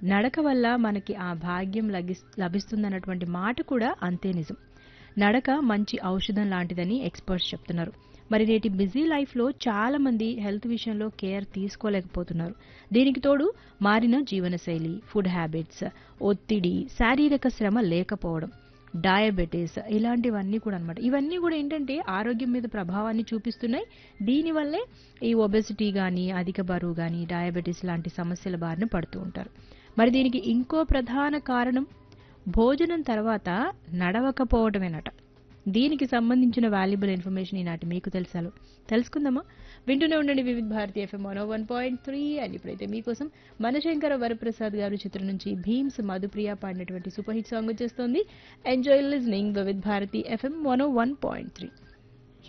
నడక వల్ల మనకి ఆ భాగ్యం లగిస్ లభిస్తుందన్నటువంటి మాట కూడా అంతే నిజం నడక మంచి ఔషధం లాంటిదని ఎక్స్పర్ట్స్ చెప్తున్నారు మరి నేటి బిజీ లైఫ్లో చాలా మంది హెల్త్ విషయంలో కేర్ తీసుకోలేకపోతున్నారు దీనికి తోడు మారిన జీవనశైలి ఫుడ్ హ్యాబిట్స్ ఒత్తిడి శారీరక శ్రమ లేకపోవడం డయాబెటీస్ ఇలాంటివన్నీ కూడా అన్నమాట ఇవన్నీ కూడా ఏంటంటే ఆరోగ్యం మీద ప్రభావాన్ని చూపిస్తున్నాయి దీనివల్లే ఈ ఒబెసిటీ కానీ అధిక బరువు కానీ డయాబెటీస్ లాంటి సమస్యల బారిన పడుతూ ఉంటారు మరి దీనికి ఇంకో ప్రధాన కారణం భోజనం తర్వాత నడవకపోవటమేనట దీనికి సంబంధించిన వాల్యుబుల్ ఇన్ఫర్మేషన్ ఈనాటి మీకు తెలుసాలో తెలుసుకుందామా వింటూనే ఉండండి Vividh Bharati FM one one point three and ఇప్పుడైతే మీకోసం మనశంకర వరప్రసాద్ గారు చిత్రం నుంచి భీమ్స్ మధుప్రియ పాడినటువంటి సూపర్ హిట్ సాంగ్ వచ్చేస్తుంది enjoy listening Vividh Bharati FM one one point three